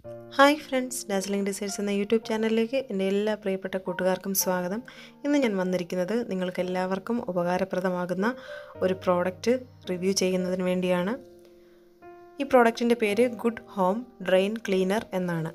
hi friends dazzling designs എന്ന YouTube ചാനലിലേക്ക് എൻ്റെ എല്ലാ പ്രിയപ്പെട്ട കൂട്ടുകാർക്കും സ്വാഗതം ഇന്ന് ഞാൻ വന്നിരിക്കുന്നത് നിങ്ങൾക്ക് എല്ലാവർക്കും ഉപകാരപ്രദമാകുന്ന ഒരു പ്രോഡക്റ്റ് റിവ്യൂ ചെയ്യുന്നതിന് വേണ്ടിയാണ് ഈ പ്രോഡക്റ്റിൻ്റെ പേര് ഗുഡ് ഹോം ഡ്രെയിൻ ക്ലീനർ എന്നാണ്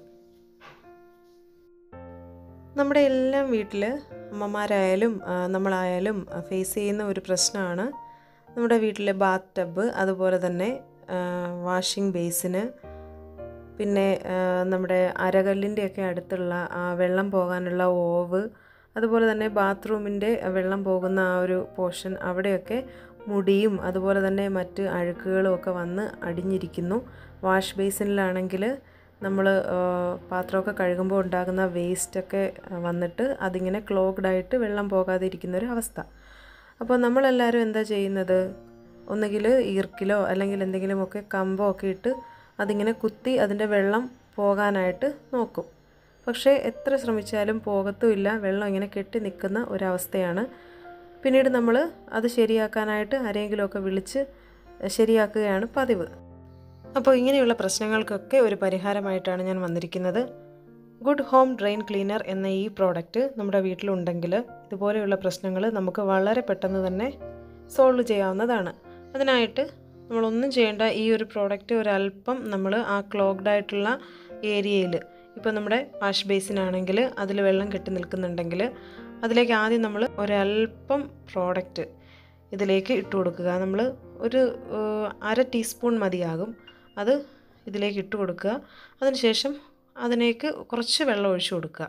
നമ്മുടെ എല്ലാം വീട്ടിൽ അമ്മമാരായാലും ആ, നമ്മളായാലും ഫേസ് ചെയ്യുന്ന ഒരു പ്രശ്നമാണ് നമ്മുടെ വീട്ടിലെ ബാത്ത് ടബ് അതുപോലെ തന്നെ വാഷിംഗ് ബേസിന് പിന്നെ ആ, നമ്മുടെ അരകല്ലിൻ്റെയൊക്കെ അടുത്തുള്ള ആ വെള്ളം പോകാനുള്ള ഓവ് അതുപോലെ തന്നെ ബാത്റൂമിൻ്റെ വെള്ളം പോകുന്ന ആ ഒരു പോർഷൻ അവിടെയൊക്കെ മുടിയും അതുപോലെ തന്നെ മറ്റ് അഴുക്കുകളും ഒക്കെ വന്ന് അടിഞ്ഞിരിക്കുന്നു വാഷ് ബേസിനിലാണെങ്കിൽ നമ്മൾ പാത്രമൊക്കെ കഴുകുമ്പോൾ ഉണ്ടാകുന്ന വേസ്റ്റൊക്കെ വന്നിട്ട് അതിങ്ങനെ ക്ലോഗ്ഡ് ആയിട്ട് വെള്ളം പോകാതെ ഇരിക്കുന്ന ഒരു അവസ്ഥ അപ്പോൾ നമ്മളെല്ലാവരും എന്താ ചെയ്യുന്നത് ഒന്നുകിൽ ഈർക്കിലോ അല്ലെങ്കിൽ എന്തെങ്കിലുമൊക്കെ കമ്പോ ഒക്കെ ഇട്ട് അതിങ്ങനെ കുത്തി അതിൻ്റെ വെള്ളം പോകാനായിട്ട് നോക്കും പക്ഷേ എത്ര ശ്രമിച്ചാലും പോകത്തുമില്ല വെള്ളം ഇങ്ങനെ കെട്ടി നിൽക്കുന്ന ഒരവസ്ഥയാണ് പിന്നീട് നമ്മൾ അത് ശരിയാക്കാനായിട്ട് ആരെങ്കിലുമൊക്കെ വിളിച്ച് ശരിയാക്കുകയാണ് പതിവ് അപ്പോൾ ഇങ്ങനെയുള്ള പ്രശ്നങ്ങൾക്കൊക്കെ ഒരു പരിഹാരമായിട്ടാണ് ഞാൻ വന്നിരിക്കുന്നത് ഗുഡ് ഹോം ഡ്രെയിൻ ക്ലീനർ എന്ന ഈ പ്രോഡക്റ്റ് നമ്മുടെ വീട്ടിലുണ്ടെങ്കിൽ ഇതുപോലെയുള്ള പ്രശ്നങ്ങൾ നമുക്ക് വളരെ പെട്ടെന്ന് തന്നെ സോൾവ് ചെയ്യാവുന്നതാണ് അതിനായിട്ട് നമ്മളൊന്നും ചെയ്യേണ്ട ഈ ഒരു പ്രോഡക്റ്റ് ഒരല്പം നമ്മൾ ആ ക്ലോഗ്ഡ് ആയിട്ടുള്ള ഏരിയയിൽ ഇപ്പോൾ നമ്മുടെ വാഷ് ബേസിനാണെങ്കിൽ അതിൽ വെള്ളം കെട്ടി നിൽക്കുന്നുണ്ടെങ്കിൽ അതിലേക്ക് ആദ്യം നമ്മൾ ഒരല്പം പ്രോഡക്റ്റ് ഇതിലേക്ക് ഇട്ട് കൊടുക്കുക നമ്മൾ ഒരു ഏഹ്, അര ടീസ്പൂൺ മതിയാകും അത് ഇതിലേക്ക് ഇട്ട് കൊടുക്കുക അതിനുശേഷം അതിലേക്ക് കുറച്ച് വെള്ളം ഒഴിച്ചു കൊടുക്കുക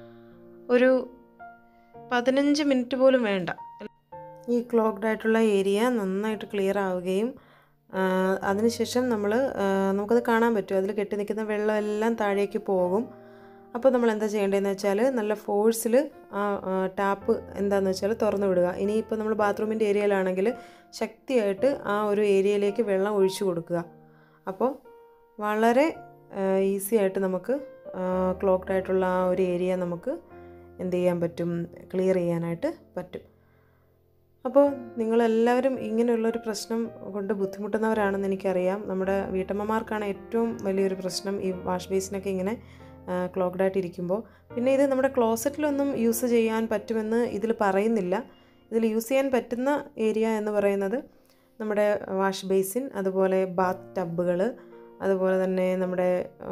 ഒരു പതിനഞ്ച് മിനിറ്റ് പോലും വേണ്ട ഈ ക്ലോഗ്ഡ് ആയിട്ടുള്ള ഏരിയ നന്നായിട്ട് ക്ലിയർ ആവുകയും ആ, അതിനുശേഷം നമ്മൾ നമുക്കത് കാണാൻ പറ്റും അതിൽ കെട്ടി നിൽക്കുന്ന വെള്ളം എല്ലാം താഴേക്ക് പോകും അപ്പോൾ നമ്മൾ എന്താ ചെയ്യേണ്ടതെന്ന് വെച്ചാൽ നല്ല ഫോഴ്സിൽ ആ ടാപ്പ് എന്താണെന്ന് വെച്ചാൽ തുറന്നു വിടുക ഇനിയിപ്പോൾ നമ്മൾ ബാത്റൂമിൻ്റെ ഏരിയയിലാണെങ്കിൽ ശക്തിയായിട്ട് ആ ഒരു ഏരിയയിലേക്ക് വെള്ളം ഒഴിച്ചു കൊടുക്കുക അപ്പോൾ വളരെ ഈസി ആയിട്ട് നമുക്ക് ക്ലോക്ക്ഡ് ആയിട്ടുള്ള ആ ഒരു ഏരിയ നമുക്ക് എന്ത് ചെയ്യാൻ പറ്റും ക്ലിയർ ചെയ്യാനായിട്ട് പറ്റും അപ്പോൾ നിങ്ങളെല്ലാവരും ഇങ്ങനെയുള്ളൊരു പ്രശ്നം കൊണ്ട് ബുദ്ധിമുട്ടുന്നവരാണെന്ന് എനിക്കറിയാം നമ്മുടെ വീട്ടമ്മമാർക്കാണ് ഏറ്റവും വലിയൊരു പ്രശ്നം ഈ വാഷ് ബേസിനൊക്കെ ഇങ്ങനെ ക്ലോക്ക്ഡ് ആയിട്ട് ഇരിക്കുമ്പോൾ പിന്നെ ഇത് നമ്മുടെ ക്ലോസറ്റിലൊന്നും യൂസ് ചെയ്യാൻ പറ്റുമെന്ന് ഇതിൽ പറയുന്നില്ല ഇതിൽ യൂസ് ചെയ്യാൻ പറ്റുന്ന ഏരിയ എന്ന് പറയുന്നത് നമ്മുടെ വാഷ് ബേസിൻ അതുപോലെ ബാത്ത് ടബുകൾ അതുപോലെ തന്നെ നമ്മുടെ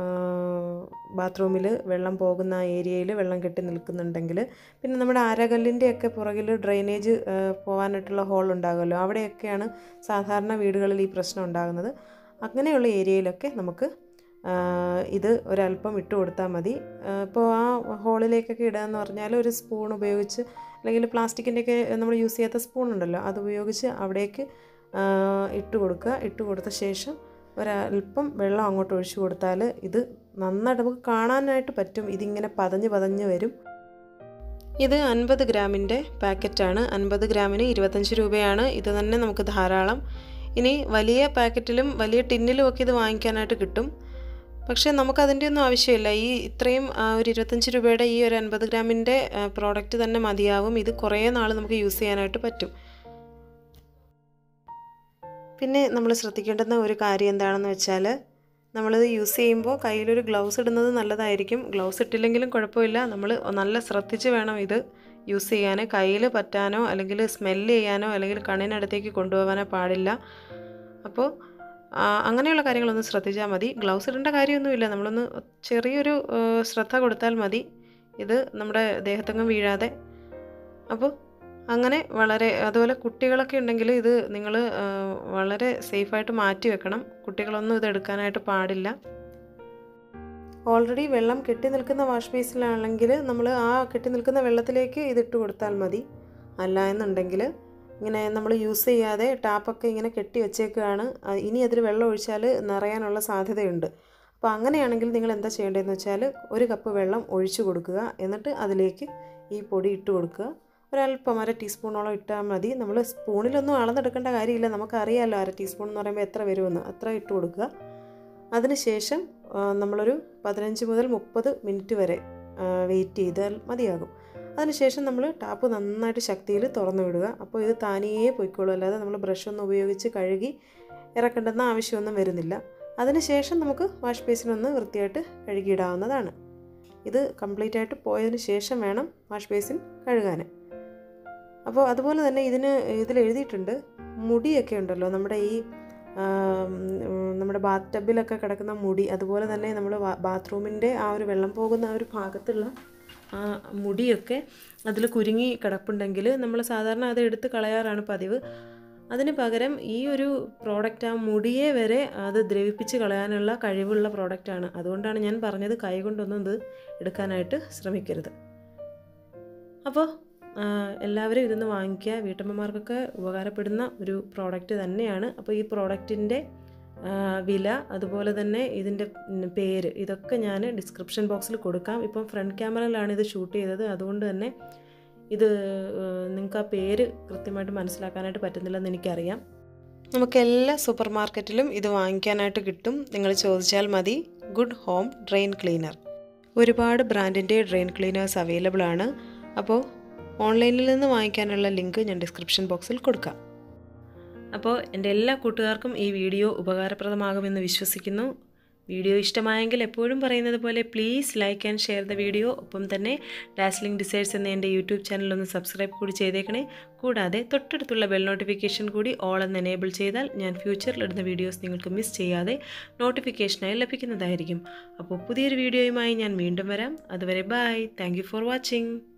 ബാത്റൂമിൽ വെള്ളം പോകുന്ന ഏരിയയിൽ വെള്ളം കെട്ടി നിൽക്കുന്നുണ്ടെങ്കിൽ പിന്നെ നമ്മുടെ അരകല്ലിൻ്റെയൊക്കെ പുറകിൽ ഡ്രെയിനേജ് പോകാനായിട്ടുള്ള ഹോൾ ഉണ്ടാകുമല്ലോ അവിടെയൊക്കെയാണ് സാധാരണ വീടുകളിൽ ഈ പ്രശ്നം ഉണ്ടാകുന്നത് അങ്ങനെയുള്ള ഏരിയയിലൊക്കെ നമുക്ക് ആ, ഇത് ഒരല്പം ഇട്ട് കൊടുത്താൽ മതി ഇപ്പോൾ ആ ഹോളിലേക്കൊക്കെ ഇടുക എന്ന് പറഞ്ഞാൽ ഒരു സ്പൂൺ ഉപയോഗിച്ച് അല്ലെങ്കിൽ പ്ലാസ്റ്റിക്കിൻ്റെയൊക്കെ നമ്മൾ യൂസ് ചെയ്യാത്ത സ്പൂൺ ഉണ്ടല്ലോ അത് ഉപയോഗിച്ച് അവിടേക്ക് ആ, ഇട്ട് കൊടുക്കുക ഇട്ട് കൊടുത്ത ശേഷം ഒരല്പം വെള്ളം അങ്ങോട്ട് ഒഴിച്ചു കൊടുത്താൽ ഇത് നന്നായിട്ട് നമുക്ക് കാണാനായിട്ട് പറ്റും ഇതിങ്ങനെ പതഞ്ഞ് പതഞ്ഞ് വരും ഇത് അൻപത് ഗ്രാമിൻ്റെ പാക്കറ്റാണ് അൻപത് ഗ്രാമിന് ഇരുപത്തഞ്ച് രൂപയാണ് ഇത് തന്നെ നമുക്ക് ധാരാളം ഇനി വലിയ പാക്കറ്റിലും വലിയ ടിന്നിലും ഒക്കെ ഇത് വാങ്ങിക്കാനായിട്ട് കിട്ടും പക്ഷേ നമുക്കതിൻ്റെ ഒന്നും ആവശ്യമില്ല ഈ ഇത്രയും ആ, ഒരു ഇരുപത്തഞ്ച് രൂപയുടെ ഈ ഒരു അൻപത് ഗ്രാമിൻ്റെ പ്രോഡക്റ്റ് തന്നെ മതിയാവും ഇത് കുറേ നാൾ നമുക്ക് യൂസ് ചെയ്യാനായിട്ട് പറ്റും പിന്നെ നമ്മൾ ശ്രദ്ധിക്കേണ്ടുന്ന ഒരു കാര്യം എന്താണെന്ന് വെച്ചാൽ നമ്മളിത് യൂസ് ചെയ്യുമ്പോൾ കയ്യിലൊരു ഗ്ലൗസ് ഇടുന്നത് നല്ലതായിരിക്കും ഗ്ലൗസ് ഇട്ടില്ലെങ്കിലും കുഴപ്പമില്ല നമ്മൾ നല്ല ശ്രദ്ധിച്ച് വേണം ഇത് യൂസ് ചെയ്യാൻ കയ്യിൽ പറ്റാനോ അല്ലെങ്കിൽ സ്മെല്ല് ചെയ്യാനോ അല്ലെങ്കിൽ കണ്ണിനടുത്തേക്ക് കൊണ്ടുപോകാനോ പാടില്ല അപ്പോൾ ആ, അങ്ങനെയുള്ള കാര്യങ്ങളൊന്ന് ശ്രദ്ധിച്ചാൽ മതി ഗ്ലൗസ് ഇടേണ്ട കാര്യമൊന്നുമില്ല നമ്മളൊന്ന് ചെറിയൊരു ആ, ശ്രദ്ധ കൊടുത്താൽ മതി ഇത് നമ്മുടെ ദേഹത്തെങ്ങും വീഴാതെ അപ്പോൾ അങ്ങനെ വളരെ അതുപോലെ കുട്ടികളൊക്കെ ഉണ്ടെങ്കിൽ ഇത് നിങ്ങൾ വളരെ സേഫായിട്ട് മാറ്റി വെക്കണം കുട്ടികളൊന്നും ഇത് എടുക്കാനായിട്ട് പാടില്ല ഓൾറെഡി വെള്ളം കെട്ടി നിൽക്കുന്ന വാഷ് ബേസിലാണെങ്കിൽ നമ്മൾ ആ കെട്ടി നിൽക്കുന്ന വെള്ളത്തിലേക്ക് ഇതിട്ട് കൊടുത്താൽ മതി അല്ല എന്നുണ്ടെങ്കിൽ ഇങ്ങനെ നമ്മൾ യൂസ് ചെയ്യാതെ ടാപ്പൊക്കെ ഇങ്ങനെ കെട്ടി വെച്ചേക്കുകയാണ് ആ, ഇനി അതിൽ വെള്ളം ഒഴിച്ചാൽ നിറയാനുള്ള സാധ്യതയുണ്ട് അപ്പോൾ അങ്ങനെയാണെങ്കിൽ നിങ്ങൾ എന്താ ചെയ്യേണ്ടതെന്ന് വെച്ചാൽ ഒരു കപ്പ് വെള്ളം ഒഴിച്ചു കൊടുക്കുക എന്നിട്ട് അതിലേക്ക് ഈ പൊടി ഇട്ട് കൊടുക്കുക ഒരല്പം അര ടീസ്പൂണോളം ഇട്ടാൽ മതി നമ്മൾ സ്പൂണിലൊന്നും അളന്നെടുക്കേണ്ട കാര്യമില്ല നമുക്കറിയാമല്ലോ അര ടീസ്പൂൺ എന്ന് പറയുമ്പോൾ എത്ര വരുമെന്ന് അത്ര ഇട്ട് കൊടുക്കുക അതിനുശേഷം ആ, നമ്മളൊരു പതിനഞ്ച് മുതൽ മുപ്പത് മിനിറ്റ് വരെ വെയിറ്റ് ചെയ്താൽ മതിയാകും അതിനുശേഷം നമ്മൾ ടാപ്പ് നന്നായിട്ട് ശക്തിയിൽ തുറന്നു വിടുക അപ്പോൾ ഇത് താനിയേ പൊയ്ക്കോളൂ അല്ലാതെ നമ്മൾ ബ്രഷ് ഒന്നും ഉപയോഗിച്ച് കഴുകി ഇറക്കേണ്ടെന്ന ആവശ്യമൊന്നും വരുന്നില്ല അതിനുശേഷം നമുക്ക് വാഷ് ബേസിനൊന്ന് വൃത്തിയായിട്ട് കഴുകിയിടാവുന്നതാണ് ഇത് കംപ്ലീറ്റ് ആയിട്ട് പോയതിന് ശേഷം വേണം വാഷ് ബേസിൻ കഴുകാൻ അപ്പോൾ അതുപോലെ തന്നെ ഇതിന് ഇതിൽ എഴുതിയിട്ടുണ്ട് മുടിയൊക്കെ ഉണ്ടല്ലോ നമ്മുടെ ഈ നമ്മുടെ ബാത്ത് ടബിലൊക്കെ കിടക്കുന്ന മുടി അതുപോലെ തന്നെ നമ്മൾ ബാത്റൂമിൻ്റെ ആ ഒരു വെള്ളം പോകുന്ന ആ ഒരു ഭാഗത്തുള്ള ആ മുടിയൊക്കെ അതിൽ കുരുങ്ങി കിടപ്പുണ്ടെങ്കിൽ നമ്മൾ സാധാരണ അത് എടുത്ത് കളയാറാണ് പതിവ് അതിന് പകരം ഈ ഒരു പ്രോഡക്റ്റ് ആ മുടിയെ വരെ അത് ദ്രവിപ്പിച്ച് കളയാനുള്ള കഴിവുള്ള പ്രോഡക്റ്റാണ് അതുകൊണ്ടാണ് ഞാൻ പറഞ്ഞത് കൈ കൊണ്ടൊന്നും ഇത് എടുക്കാനായിട്ട് ശ്രമിക്കരുത് അപ്പോൾ എല്ലാവരും ഇതൊന്ന് വാങ്ങിക്കുക വീട്ടമ്മമാർക്കൊക്കെ ഉപകാരപ്പെടുന്ന ഒരു പ്രോഡക്റ്റ് തന്നെയാണ് അപ്പോൾ ഈ പ്രോഡക്റ്റിൻ്റെ വില അതുപോലെ തന്നെ ഇതിൻ്റെ പേര് ഇതൊക്കെ ഞാൻ ഡിസ്ക്രിപ്ഷൻ ബോക്സിൽ കൊടുക്കാം ഇപ്പം ഫ്രണ്ട് ക്യാമറയിലാണ് ഇത് ഷൂട്ട് ചെയ്തത് അതുകൊണ്ട് തന്നെ ഇത് നിങ്ങൾക്ക് ആ പേര് കൃത്യമായിട്ട് മനസ്സിലാക്കാനായിട്ട് പറ്റുന്നില്ലെന്ന് എനിക്കറിയാം നമുക്ക് എല്ലാ സൂപ്പർ മാർക്കറ്റിലും ഇത് വാങ്ങിക്കാനായിട്ട് കിട്ടും നിങ്ങൾ ചോദിച്ചാൽ മതി ഗുഡ് ഹോം ഡ്രെയിൻ ക്ലീനർ ഒരുപാട് ബ്രാൻഡിൻ്റെ ഡ്രെയിൻ ക്ലീനേഴ്സ് അവൈലബിൾ ആണ് അപ്പോൾ ഓൺലൈനിൽ നിന്ന് വാങ്ങിക്കാനുള്ള ലിങ്ക് ഞാൻ ഡിസ്ക്രിപ്ഷൻ ബോക്സിൽ കൊടുക്കാം അപ്പോൾ എൻ്റെ എല്ലാ കൂട്ടുകാർക്കും ഈ വീഡിയോ ഉപകാരപ്രദമാകുമെന്ന് വിശ്വസിക്കുന്നു വീഡിയോ ഇഷ്ടമായെങ്കിൽ എപ്പോഴും പറയുന്നത് പോലെ please like and share the video ഒപ്പം തന്നെ ഡാസ്ലിംഗ് ഡിസൈഡ്സ് എന്ന എൻ്റെ യൂട്യൂബ് ചാനൽ ഒന്ന് സബ്സ്ക്രൈബ് കൂടി ചെയ്തേക്കണേ കൂടാതെ തൊട്ടടുത്തുള്ള ബെൽ നോട്ടിഫിക്കേഷൻ കൂടി ഓൾ എന്ന് എനേബിൾ ചെയ്താൽ ഞാൻ ഫ്യൂച്ചറിൽ ഇടുന്ന വീഡിയോസ് നിങ്ങൾക്ക് മിസ് ചെയ്യാതെ നോട്ടിഫിക്കേഷനായി ലഭിക്കുന്നതായിരിക്കും അപ്പോൾ പുതിയൊരു വീഡിയോയുമായി ഞാൻ വീണ്ടും വരാം അതുവരെ ബൈ താങ്ക് ഫോർ വാച്ചിങ്